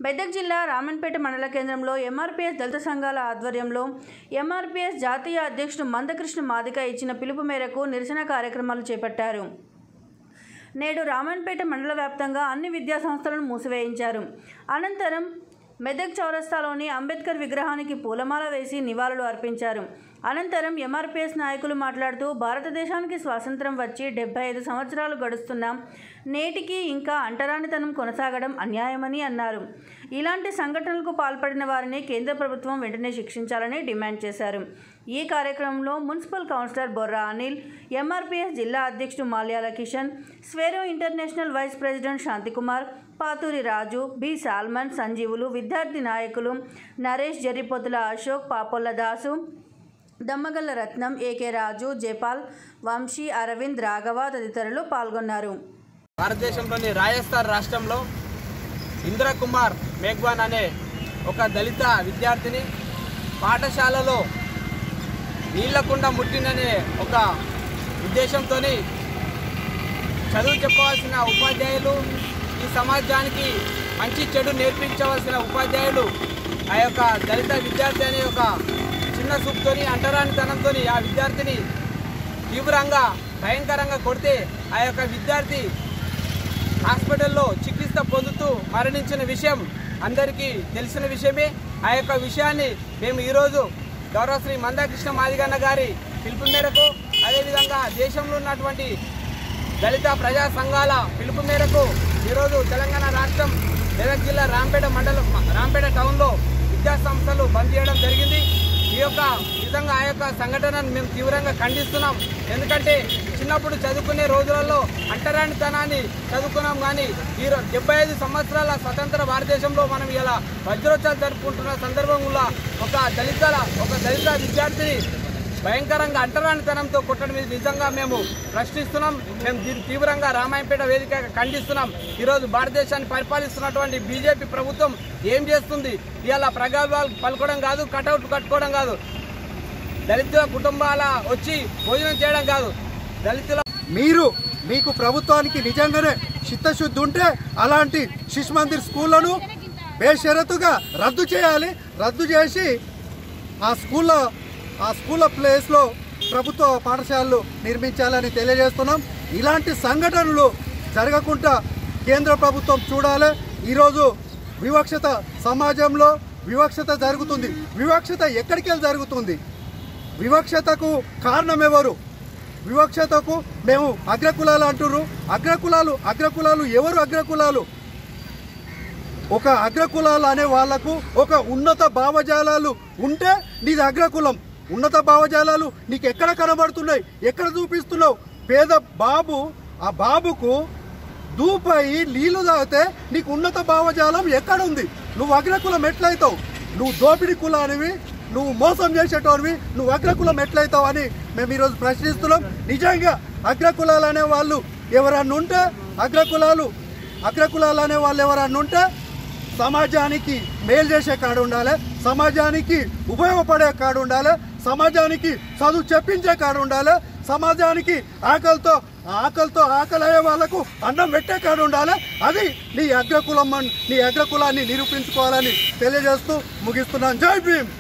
మెదక్ జిల్లా రామన్పేట మండల కేంద్రంలో ఎంఆర్పీఎస్ దళిత సంఘాల ఆధ్వర్యంలో ఎంఆర్పీఎస్ జాతీయ అధ్యక్షుడు మందకృష్ణ మాదిక ఇచ్చిన పిలుపు మేరకు నిరసన కార్యక్రమాలు చేపట్టారు నేడు రామన్పేట మండల వ్యాప్తంగా అన్ని విద్యా సంస్థలను మూసివేయించారు అనంతరం మెదక్ చౌరస్తాలోని అంబేద్కర్ విగ్రహానికి పూలమాల వేసి నివాళులు అర్పించారు అనంతరం ఎంఆర్పిఎస్ నాయకులు మాట్లాడుతూ భారతదేశానికి స్వాతంత్రం వచ్చి డెబ్బై ఐదు సంవత్సరాలు గడుస్తున్నా నేటికి ఇంకా అంటరానితనం కొనసాగడం అన్యాయమని అన్నారు ఇలాంటి సంఘటనలకు పాల్పడిన వారిని కేంద్ర ప్రభుత్వం వెంటనే శిక్షించాలని డిమాండ్ చేశారు ఈ కార్యక్రమంలో municipal councillor Borra Anil MRPS జిల్లా అధ్యక్షుడు Malyala Kishan Swero international vice president Shantikumar Pathuri Raju B Salmon Sanjeevulu విద్యార్థి నాయకులు నరేష్ జరిపోతుల అశోక్ పాపొల్ల దాసు దమ్మగల్ల రత్నం ఏకే రాజు జపాల్ వంశీ అరవింద్ రాఘవ తదితరులు పాల్గొన్నారు భారతదేశంలోని రాజస్థాన్ రాష్ట్రంలో ఇంద్రకుమార్ మేఘ్వాన్ అనే ఒక దళిత విద్యార్థిని పాఠశాలలో నీళ్లకుండా ముట్టిననే ఒక ఉద్దేశంతో చదువు చెప్పవలసిన ఉపాధ్యాయులు ఈ సమాజానికి మంచి చెడు నేర్పించవలసిన ఉపాధ్యాయులు ఆ యొక్క దళిత విద్యార్థి అనే ఒక చిన్న చూపుతోని అంటరానితనంతో ఆ విద్యార్థిని తీవ్రంగా భయంకరంగా కొడితే ఆ యొక్క విద్యార్థి హాస్పిటల్లో చికిత్స పొందుతూ మరణించిన విషయం అందరికీ తెలిసిన విషయమే ఆ యొక్క విషయాన్ని మేము ఈరోజు గౌరవ శ్రీ మందాకృష్ణ మాదిగన్న గారి పిలుపు మేరకు అదేవిధంగా దేశంలో ఉన్నటువంటి దళిత ప్రజా సంఘాల పిలుపు మేరకు ఈరోజు తెలంగాణ రాష్ట్రం మెదక్ జిల్లా రాంపేట మండలం రాంపేట టౌన్లో విద్యా సంస్థలు బంద్ చేయడం జరిగింది ఈ యొక్క నిజంగా ఆ యొక్క సంఘటనను మేము తీవ్రంగా ఖండిస్తున్నాం ఎందుకంటే చిన్నప్పుడు చదువుకునే రోజులలో అంటరానితనాన్ని చదువుకున్నాం కానీ ఈ రో- డెబ్బై ఐదు సంవత్సరాల స్వతంత్ర భారతదేశంలో మనం ఇలా వజ్రోత్సవాలు జరుపుకుంటున్న సందర్భంలో ఒక దళితుల ఒక దళిత విద్యార్థిని భయంకరంగా అంటరానితనంతో కొట్టడం ఇది నిజంగా మేము ప్రశ్నిస్తున్నాం మేము దీన్ని తీవ్రంగా రామాయంపేట వేదిక ఖండిస్తున్నాం ఈరోజు భారతదేశాన్ని పరిపాలిస్తున్నటువంటి బీజేపీ ప్రభుత్వం ఏం చేస్తుంది ఇవాళ ప్రగల్భాలు పలుకోవడం కాదు కటౌట్ కట్టుకోవడం కాదు దళితుల కుటుంబాల వచ్చి భోజనం చేయడం కాదు దళితుల మీరు మీకు ప్రభుత్వానికి నిజంగానే చిత్తశుద్ధి ఉంటే అలాంటి శిశు మందిర్ స్కూళ్లను బేషరతుగా రద్దు చేయాలి రద్దు చేసి ఆ స్కూల్లో ఆ స్కూళ్ళ ప్లేస్లో ప్రభుత్వ పాఠశాలలు నిర్మించాలని తెలియజేస్తున్నాం ఇలాంటి సంఘటనలు జరగకుండా కేంద్ర ప్రభుత్వం చూడాలి ఈరోజు వివక్షత సమాజంలో వివక్షత జరుగుతుంది వివక్షత ఎక్కడికి వెళ్ళి జరుగుతుంది వివక్షతకు కారణం ఎవరు వివక్షతకు మేము అగ్రకులాలు అంటున్నారు అగ్రకులాలు అగ్రకులాలు ఎవరు అగ్రకులాలు ఒక అగ్రకులాలు అనే వాళ్లకు ఒక ఉన్నత భావజాలాలు ఉంటే నీది అగ్రకులం ఉన్నత భావజాలాలు నీకు ఎక్కడ కనబడుతున్నాయి ఎక్కడ చూపిస్తున్నావు పేద బాబు ఆ బాబుకు దూపయి నీళ్లు తాగితే నీకు ఉన్నత భావజాలం ఎక్కడుంది నువ్వు అగ్రకులం ఎట్లయితావు నువ్వు దోపిడి కులానివి నువ్వు మోసం చేసేటోనివి నువ్వు అగ్రకులం ఎట్లయితావు అని మేము ఈరోజు ప్రశ్నిస్తున్నాం నిజంగా అగ్రకులాలు అనే వాళ్ళు ఎవరన్నా ఉంటే అగ్రకులాలు అగ్రకులాలు అనే వాళ్ళు ఎవరన్నా ఉంటే సమాజానికి మేలు చేసే కాడు ఉండాలి సమాజానికి ఉపయోగపడే కాడు ఉండాలి సమాజానికి చదువు చెప్పించే కాడు ఉండాలి సమాజానికి ఆకలితో ఆకలితో ఆకలి అయ్యే వాళ్ళకు అన్నం పెట్టే కాడు ఉండాలి అది నీ అగ్రకులం అన్- నీ అగ్రకులాన్ని నిరూపించుకోవాలని తెలియజేస్తూ ముగిస్తున్నాను జై భీమ్